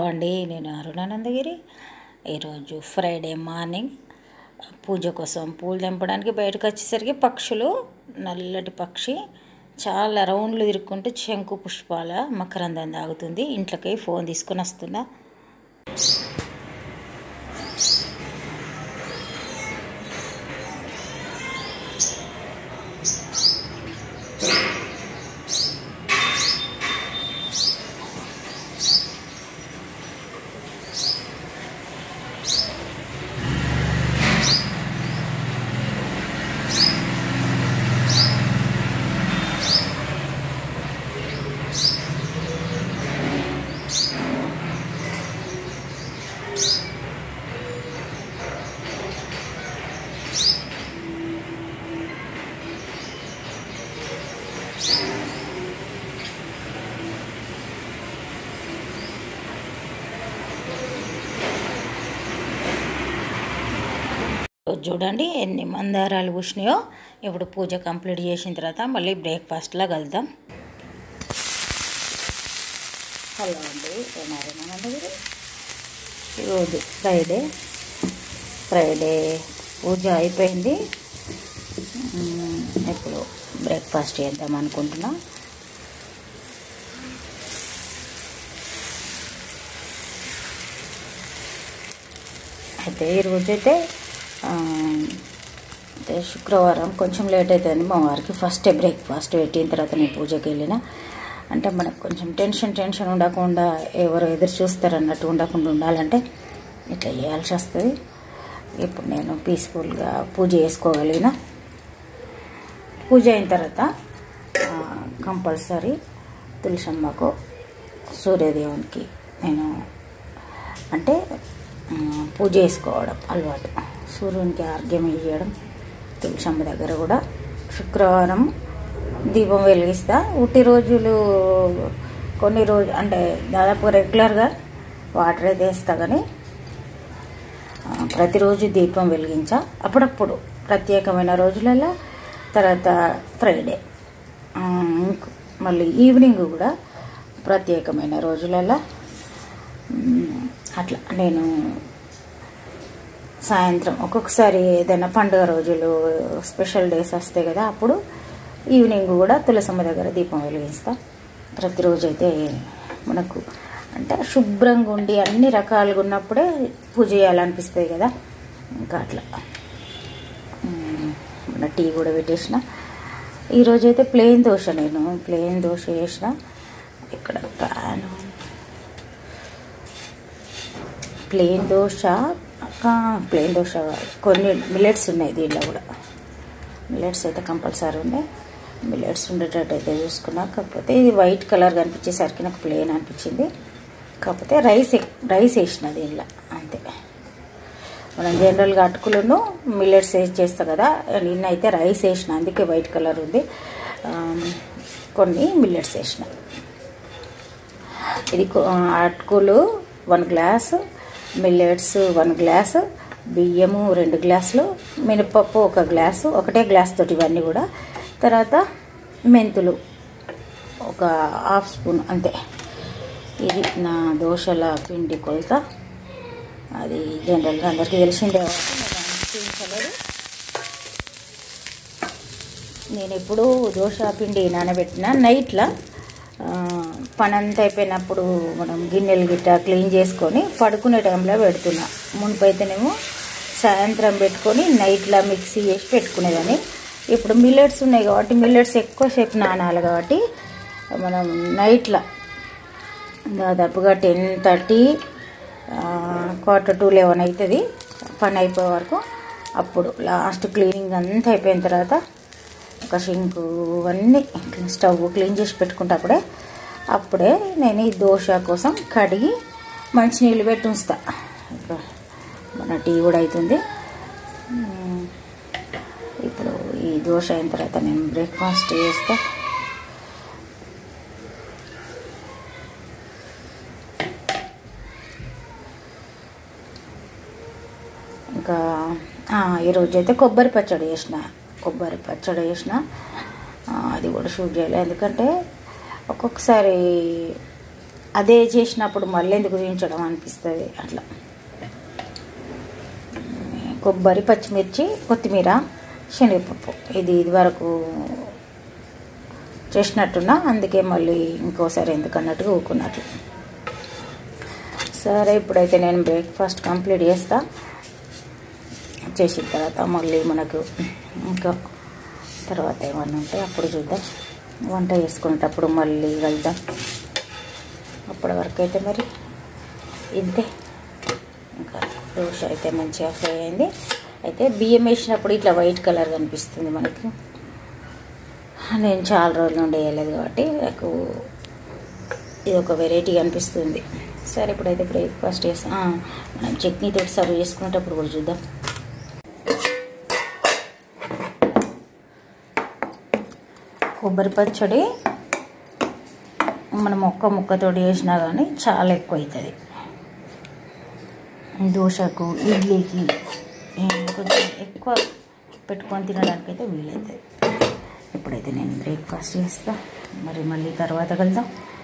అండి నేను అరుణానందగిరి ఈరోజు ఫ్రైడే మార్నింగ్ పూజ కోసం పూలు తెంపడానికి బయటకు వచ్చేసరికి పక్షులు నల్లటి పక్షి చాలా రౌండ్లు తిరుక్కుంటూ శంకు పుష్పాల మకరందం తాగుతుంది ఇంట్లోకి ఫోన్ తీసుకొని వస్తున్నా చూడండి ఎన్ని మందారాలు పూసినాయో ఇప్పుడు పూజ కంప్లీట్ చేసిన తర్వాత మళ్ళీ బ్రేక్ఫాస్ట్లో కలుద్దాం హలో అండి నేను అరుణానందగిరి ఈరోజు ఫ్రైడే ఫ్రైడే పూజ అయిపోయింది మ్మ్, ఇప్పుడు బ్రేక్ఫాస్ట్ చేద్దాం అనుకుంటున్నా అయితే ఈరోజైతే ఆ, అయితే శుక్రవారం కొంచెం లేట్ అవుతుంది మా వారికి ఫస్ట్ బ్రేక్ఫాస్ట్ పెట్టిన తర్వాత నేను పూజకి వెళ్ళిన అంటే మనకు కొంచెం టెన్షన్ టెన్షన్ ఉండకుండా ఎవరు ఎదురు చూస్తారు అన్నట్టు ఉండకుండా ఉండాలంటే ఇట్లా చేయాల్సి వస్తుంది ఇప్పుడు నేను పీస్ఫుల్గా పూజ చేసుకోగలిగిన పూజ అయిన తర్వాత కంపల్సరీ తులసమ్మకు సూర్యదేవునికి నేను అంటే ఆ, పూజ చేసుకోవడం అలవాటు సూర్యునికి ఆర్గ్యం చేయడం తులసమ్మ దగ్గర కూడా శుక్రవారం దీపం వెలిగిస్తా ఉట్టి రోజులు కొన్ని రోజు అంటే దాదాపు రెగ్యులర్గా వాటర్ అయితే వేస్తా కానీ ఆ, ప్రతిరోజు దీపం వెలిగించా అప్పుడప్పుడు ప్రత్యేకమైన రోజులలో తర్వాత ఫ్రైడే ఆ, ఇంక- మళ్ళీ ఈవినింగ్ కూడా ప్రత్యేకమైన రోజులలో మ్, అట్లా నేను సాయంత్రం ఒక్కొక్కసారి ఏదైనా పండుగ రోజులు స్పెషల్ డేస్ వస్తాయి కదా అప్పుడు ఈవినింగ్ కూడా తులసమ్మ దగ్గర దీపం వెలిగిస్తా ప్రతిరోజు అయితే మనకు అంటే శుభ్రంగా ఉండి అన్ని రకాలుగా ఉన్నప్పుడే పూజ చేయాలనిపిస్తుంది కదా ఇంకా అట్లా మ్, మన టీ కూడా పెట్టేసిన ఈరోజు అయితే ప్లెయిన్ దోశ నేను ప్లెయిన్ దోశ చేసిన ఇక్కడ pan plain dosa plain dosa కాదు. కొన్ని మిల్లెట్స్ ఉన్నాయి దీంట్లో కూడా మిల్లెట్స్ అయితే కంపల్సరీ ఉన్నాయి మిల్లెట్స్ ఉండేటట్టు అయితే చూసుకున్నా కాకపోతే ఇది వైట్ కలర్ కనిపించేసరికి నాకు ప్లెయిన్ అనిపించింది కాకపోతే రైస్ ఎక్- రైస్ వేసిన దీనిలో అంతే మనం జనరల్గా అటుకులను మిల్లెట్స్ వేసి చేస్తాం కదా నిన్న అయితే రైస్ వేసిన అందుకే వైట్ కలర్ ఉంది ఆ, కొన్ని మిల్లెట్స్ వేసిన ఇది కొ- అటుకులు one glass millets one glass బియ్యము రెండు గ్లాసులు మినపప్పు ఒక గ్లాసు ఒకటే గ్లాస్ తోటి ఇవన్నీ కూడా తర్వాత మెంతులు ఒక హాఫ్ స్పూన్ అంతే ఇది నా దోశల పిండి కొలత అది జనరల్గా అందరికీ తెలిసిందే కాబట్టి నేను చూపించలేదు నేను ఎప్పుడు దోశ పిండి నానబెట్టిన నైట్లో పని అంతా అయిపోయినప్పుడు మనం గిన్నెలు గిట్ట క్లీన్ చేసుకొని పడుకునే టైంలో పెడుతున్నా మునుపు అయితేనేమో సాయంత్రం పెట్టుకొని నైట్లో మిక్సీ చేసి పెట్టుకునేదాన్ని ఇప్పుడు మిల్లెట్స్ ఉన్నాయి కాబట్టి మిల్లెట్స్ ఎక్కువసేపు నానాలి కాబట్టి మనం నైట్లో దాదాపుగా ten thirty quarter to eleven అవుతుంది పని అయిపోయే వరకు అప్పుడు లాస్ట్ క్లీనింగ్ అంతా అయిపోయిన తర్వాత ఒక షింకు అన్నీ స్టవ్ క్లీన్ చేసి పెట్టుకుంటే అప్పుడే నేను ఈ దోశ కోసం కడిగి మంచినీళ్ళు పెట్టి ఉంచుతా ఇప్పుడు మన టీ కూడా అవుతుంది ఉమ్, ఇప్పుడు ఈ దోశ అయిన తర్వాత నేను బ్రేక్ఫాస్ట్ చేస్తా ఇంకా ఆ, ఈరోజు అయితే కొబ్బరి పచ్చడి చేసిన కొబ్బరి పచ్చడి చేసిన ఆ, అది కూడా షూట్ చేయలేదు ఎందుకంటే ఒక్కొక్కసారి అదే చేసినప్పుడు మళ్ళీ ఎందుకు చూపించడం అనిపిస్తుంది అట్లా కొబ్బరి పచ్చిమిర్చి కొత్తిమీర శనగపప్పు ఇది ఇది వరకు చేసినట్టున్నా అందుకే మళ్ళీ ఇంకోసారి ఎందుకు అన్నట్టుగా ఊకున్నట్లు సరే ఇప్పుడైతే నేను బ్రేక్ఫాస్ట్ కంప్లీట్ చేస్తా చేసిన తర్వాత మళ్ళీ మనకు ఇంకా తర్వాత ఏమన్నా ఉంటే అప్పుడు చూద్దాం వంట చేసుకునేటప్పుడు మళ్ళీ వెళ్దాం అప్పటి వరకు అయితే మరి ఇంతే ఇంకా దోశ అయితే మంచిగా ఫ్రై అయింది అయితే బియ్యం వేసినప్పుడు ఇట్లా వైట్ కలర్ కనిపిస్తుంది మనకి నేను చాలా రోజుల నుండి వేయలేదు కాబట్టి నాకు ఇది ఒక వెరైటీ అనిపిస్తుంది సరే ఇప్పుడైతే బ్రేక్ఫాస్ట్ చేస్తాం ఆ, మనం చట్నీతో సర్వ్ చేసుకునేటప్పుడు కూడా చూద్దాం కొబ్బరి పచ్చడి మనం ఒక్క ముక్కతోటి చేసినా కానీ చాలా ఎక్కువ అవుతుంది దోశకు ఇడ్లీకి ఏ, కొంచెం ఎక్కువ పెట్టుకొని తినడానికైతే వీలవుతుంది ఇప్పుడైతే నేను బ్రేక్ఫాస్ట్ చేస్తా మరి మళ్ళీ తర్వాత కలుద్దాం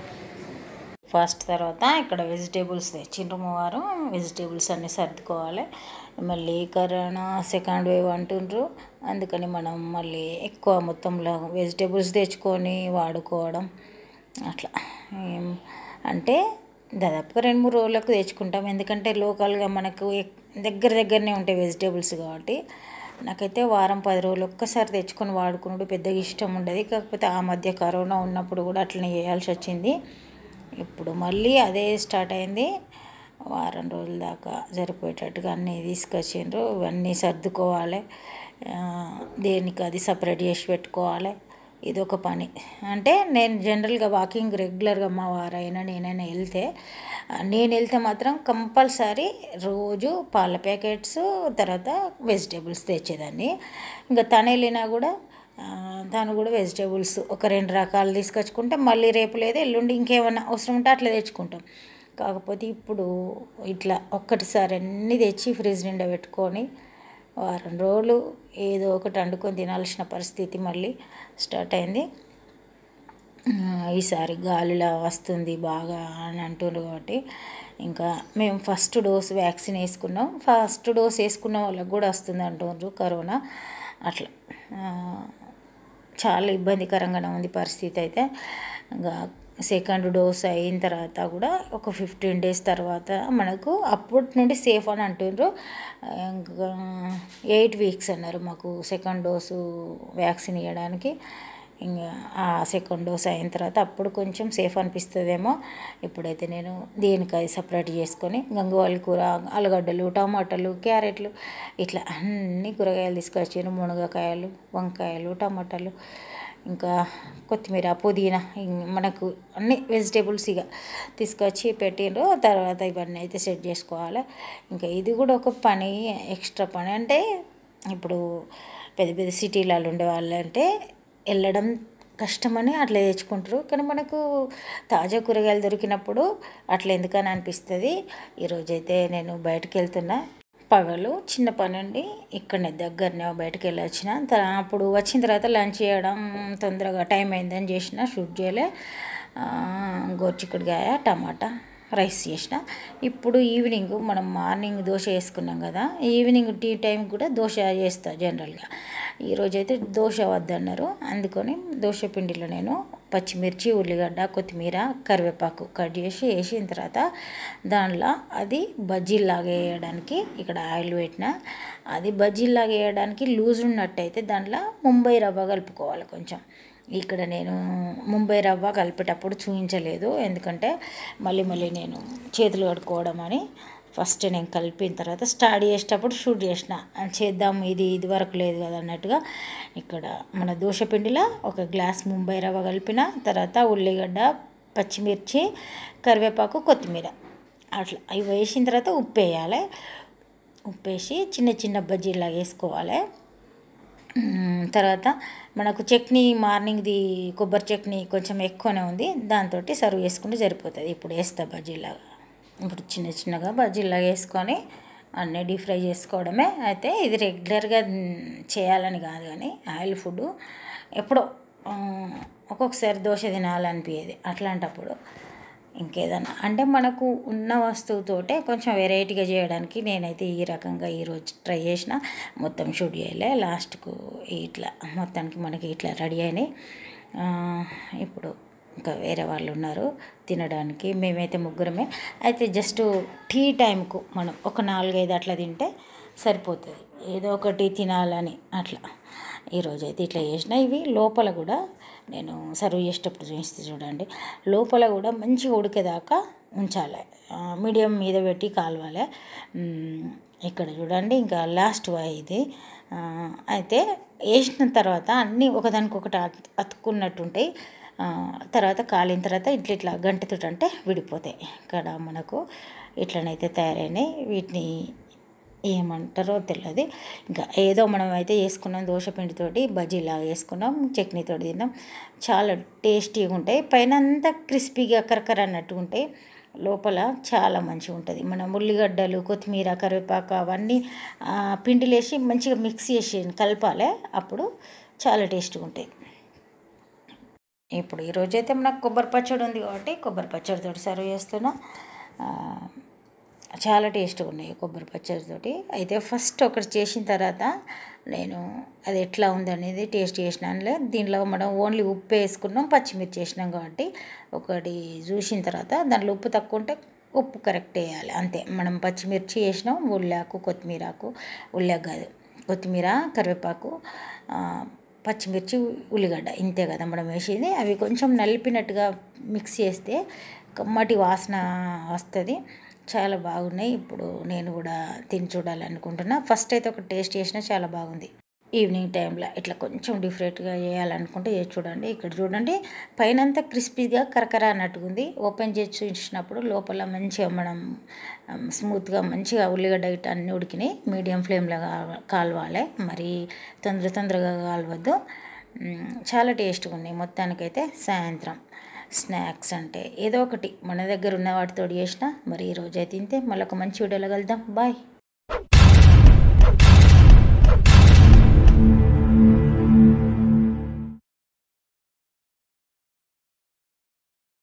ఫాస్ట్ తర్వాత ఇక్కడ వెజిటేబుల్స్ తెచ్చిండ్రు వారు వెజిటేబుల్స్ అన్నీ సర్దుకోవాలి మళ్ళీ కరోనా సెకండ్ వేవ్ అంటుండ్రు అందుకని మనం మళ్ళీ ఎక్కువ మొత్తంలో వెజిటేబుల్స్ తెచ్చుకొని వాడుకోవడం అట్లా ఏం అంటే దాదాపుగా రెండు మూడు రోజులకు తెచ్చుకుంటాం ఎందుకంటే లోకల్గా మనకు ఎక్- దగ్గర దగ్గరనే ఉంటాయి వెజిటేబుల్స్ కాబట్టి నాకైతే వారం పది రోజులు ఒక్కసారి తెచ్చుకొని వాడుకున్నాడు పెద్దగా ఇష్టం ఉండదు కాకపోతే ఆ మధ్య కరోనా ఉన్నప్పుడు కూడా అట్లనే చేయాల్సి వచ్చింది ఇప్పుడు మళ్ళీ అదే స్టార్ట్ అయింది వారం రోజుల దాకా సరిపోయేటట్టుగా అన్నీ తీసుకొచ్చిండ్రు ఇవన్నీ సర్దుకోవాలి ఆ, దేనికి అది సపరేట్ చేసి పెట్టుకోవాలి ఇది ఒక పని అంటే నేను జనరల్గా వాకింగ్ రెగ్యులర్గా మా వారైనా నేనైనా వెళ్తే ఆ, నేను వెళ్తే మాత్రం కంపల్సరీ రోజు పాల ప్యాకెట్స్ తర్వాత వెజిటేబుల్స్ తెచ్చేదాన్ని ఇంకా తను వెళ్ళినా కూడా ఆ, దాన్ని కూడా వెజిటేబుల్స్ ఒక రెండు రకాలు తీసుకొచ్చుకుంటే మళ్ళీ రేపు లేదా ఎల్లుండి ఇంకేమన్నా అవసరం ఉంటే అట్లా తెచ్చుకుంటాం కాకపోతే ఇప్పుడు ఇట్లా ఒక్కటిసారి అన్నీ తెచ్చి ఫ్రిడ్జ్ నిండా పెట్టుకొని వారం రోజులు ఏదో ఒకటి వండుకొని తినాల్సిన పరిస్థితి మళ్ళీ స్టార్ట్ అయింది ఆ, ఈసారి గాలిలా వస్తుంది బాగా అని అంటున్నారు కాబట్టి ఇంకా మేము ఫస్ట్ డోస్ వ్యాక్సిన్ వేసుకున్నాం ఫస్ట్ డోస్ వేసుకున్న వాళ్ళకి కూడా వస్తుంది అంటున్నారు కరోనా అట్లా ఆ, చాలా ఇబ్బందికరంగానే ఉంది పరిస్థితి అయితే ఇంకా సెకండ్ డోస్ అయిన తర్వాత కూడా ఒక ఫిఫ్టీన్ డేస్ తర్వాత మనకు అప్పటి నుండి సేఫ్ అని అంటుండ్రు ఇంకా ఎయిట్ వీక్స్ అన్నారు మాకు సెకండ్ డోసు వ్యాక్సిన్ ఇవ్వడానికి ఇంకా ఆ సెకండ్ డోస్ అయిన తర్వాత అప్పుడు కొంచెం సేఫ్ అనిపిస్తుందేమో ఇప్పుడైతే నేను దీనికి అది సపరేట్ చేసుకొని గంగవాళ్ళ కూర ఆలుగడ్డలు టమాటాలు క్యారెట్లు ఇట్లా అన్ని కూరగాయలు తీసుకొచ్చాను మునగకాయలు వంకాయలు టమాటాలు ఇంకా కొత్తిమీర పుదీనా ఇం- మనకు అన్ని వెజిటేబుల్స్ ఇక తీసుకొచ్చి పెట్టిండ్రు తర్వాత ఇవన్నీ అయితే సెట్ చేసుకోవాలి ఇంకా ఇది కూడా ఒక పని ఎక్స్ట్రా పని అంటే ఇప్పుడు పెద్ద పెద్ద సిటీలలో ఉండే వాళ్ళంటే వెళ్ళడం కష్టమని అట్లా తెచ్చుకుంటారు కానీ మనకు తాజా కూరగాయలు దొరికినప్పుడు అట్లా ఎందుకని అనిపిస్తుంది ఈరోజైతే నేను బయటకు వెళ్తున్నా పగలు చిన్న పని ఉండి ఇక్కడనే దగ్గరనే బయటకు వెళ్ళి వచ్చిన తర- అప్పుడు వచ్చిన తర్వాత లంచ్ చేయడం తొందరగా టైం అయిందని చేసిన షూట్ చేయలే ఆ, గోరుచిక్కుడుకాయ టమాటా రైస్ చేసిన ఇప్పుడు ఈవినింగ్ మనం మార్నింగ్ దోశ వేసుకున్నాం కదా ఈవినింగ్ టీ టైం కూడా దోశ చేస్తా జనరల్గా ఈరోజైతే దోశ వద్దన్నారు అందుకని దోశ పిండిలో నేను పచ్చిమిర్చి ఉల్లిగడ్డ కొత్తిమీర కరివేపాకు కట్ చేసి వేసిన తర్వాత దానిలో అది బజ్జీలాగా వేయడానికి ఇక్కడ ఆయిల్ పెట్టిన అది బజ్జీలాగా వేయడానికి లూజ్ ఉన్నట్టయితే దాంట్లో ముంబై రవ్వ కలుపుకోవాలి కొంచెం ఇక్కడ నేను ముంబై రవ్వ కలిపేటప్పుడు చూపించలేదు ఎందుకంటే మళ్ళీ మళ్ళీ నేను చేతులు కడుక్కోవడం అని ఫస్ట్ నేను కలిపిన తర్వాత స్టార్ట్ చేసేటప్పుడు షూట్ చేసిన అది చేద్దాం ఇది ఇది వరకు లేదు కదా అన్నట్టుగా ఇక్కడ మన దోశ పిండిలో ఒక గ్లాస్ ముంబై రవ్వ కలిపిన తర్వాత ఉల్లిగడ్డ పచ్చిమిర్చి కరివేపాకు కొత్తిమీర అట్లా అవి వేసిన తర్వాత ఉప్పు వేయాలి ఉప్పు వేసి చిన్న చిన్న బజ్జీలాగా వేసుకోవాలి మ్మ్. తర్వాత మనకు చట్నీ మార్నింగ్ది కొబ్బరి చట్నీ కొంచెం ఎక్కువనే ఉంది దాంతో సర్వ్ చేసుకుంటే సరిపోతుంది ఇప్పుడు వేస్తా బజ్జీలాగా ఇప్పుడు చిన్న చిన్నగా బజ్జీలాగా వేసుకొని అన్నీ డీప్ ఫ్రై చేసుకోవడమే అయితే ఇది రెగ్యులర్గా మ్, చేయాలని కాదు కానీ ఆయిల్ ఫుడ్ ఎప్పుడో ఆ, ఒక్కొక్కసారి దోశ తినాలనిపించేది అట్లాంటప్పుడు ఇంకేదన్నా అంటే మనకు ఉన్న వస్తువుతోటే కొంచెం వెరైటీగా చేయడానికి నేనైతే ఈ రకంగా ఈరోజు ట్రై చేసిన మొత్తం షూట్ చేయలే లాస్ట్కు ఇట్లా మొత్తానికి మనకి ఇట్లా రెడీ అయినాయి ఆ, ఇప్పుడు ఇంకా వేరే వాళ్ళు ఉన్నారు తినడానికి మేమైతే ముగ్గురమే అయితే జస్ట్ టీ టైంకు మనం ఒక నాలుగైదు అట్లా తింటే సరిపోతుంది ఏదో ఒకటి తినాలని అట్లా ఈరోజు అయితే ఇట్లా చేసిన ఇవి లోపల కూడా నేను సర్వ్ చేసేటప్పుడు చూపిస్తే చూడండి లోపల కూడా మంచిగా ఉడికేదాకా ఉంచాలి ఆ, మీడియం మీద పెట్టి కాలవాలి మ్, ఇక్కడ చూడండి ఇంకా లాస్ట్ వా ఇది ఆ, అయితే వేసిన తర్వాత అన్నీ ఒకదానికొకటి అత్- అతుక్కున్నట్టుంటాయి ఆ, తర్వాత కాలిన తర్వాత ఇట్లా ఇట్లా గంటతో అంటే విడిపోతాయి ఇక్కడ మనకు ఇట్లనైతే తయారైనాయి వీటిని ఏమంటారో తెలియదు ఇంకా ఏదో మనం అయితే వేసుకున్నాం దోశ పిండితోటి బజ్జీలాగా వేసుకున్నాం చట్నీతో తిన్నాం చాలా టేస్టీగా ఉంటాయి పైన అంతా క్రిస్పీగా కరకర అన్నట్టు ఉంటాయి లోపల చాలా మంచిగా ఉంటుంది మనం ఉల్లిగడ్డలు కొత్తిమీర కరివేపాకు అవన్నీ ఆ, పిండిలేసి మంచిగా మిక్స్ చేసి కలపాలి అప్పుడు చాలా టేస్ట్గా ఉంటాయి ఇప్పుడు ఈరోజు అయితే మనకు కొబ్బరి పచ్చడి ఉంది కాబట్టి కొబ్బరి పచ్చడితో సర్వ్ చేస్తున్నా ఆ, చాలా టేస్ట్గా ఉన్నాయి కొబ్బరి పచ్చడితోటి అయితే ఫస్ట్ ఒకటి చేసిన తర్వాత నేను అది ఎట్లా ఉంది అనేది టేస్ట్ చేసినానులే దీనిలో మనం ఓన్లీ ఉప్పు వేసుకున్నాం పచ్చిమిర్చి వేసినాం కాబట్టి ఒకటి చూసిన తర్వాత దాంట్లో ఉప్పు తక్కువ ఉంటే ఉప్పు కరెక్ట్ వేయాలి అంతే మనం పచ్చిమిర్చి వేసినాం ఉల్లాకు కొత్తిమీరాకు ఉల్లాకు కాదు కొత్తిమీర కరివేపాకు ఆ, పచ్చిమిర్చి ఉల్లిగడ్డ ఇంతే కదా మనం వేసేది అవి కొంచెం నలిపినట్టుగా మిక్స్ చేస్తే కమ్మటి వాసన వస్తుంది చాలా బాగున్నాయి ఇప్పుడు నేను కూడా తిని చూడాలనుకుంటున్నా ఫస్ట్ అయితే ఒక టేస్ట్ చేసినా చాలా బాగుంది ఈవినింగ్ టైంలో ఇట్లా కొంచెం డిఫరెంట్గా చేయాలనుకుంటే చేసి చూడండి ఇక్కడ చూడండి పైన అంతా క్రిస్పీగా కరకర అన్నట్టుగా ఉంది ఓపెన్ చేసి చూసినప్పుడు లోపల మంచిగా మనం స్మూత్గా మంచిగా ఉల్లిగడ్డ ఇట్లా అన్నీ ఉడికినాయి మీడియం ఫ్లేమ్లో కా- కాలవాలి మరి తొందర తొందరగా కాలవద్దు మ్, చాలా టేస్ట్గా ఉన్నాయి మొత్తానికైతే సాయంత్రం స్నాక్స్ అంటే ఏదో ఒకటి మన దగ్గర ఉన్న వాటితో చేసిన మరి ఈరోజు అయితే తింటే మళ్ళీ ఒక మంచి వీడియోలో కలుద్దాం బాయ్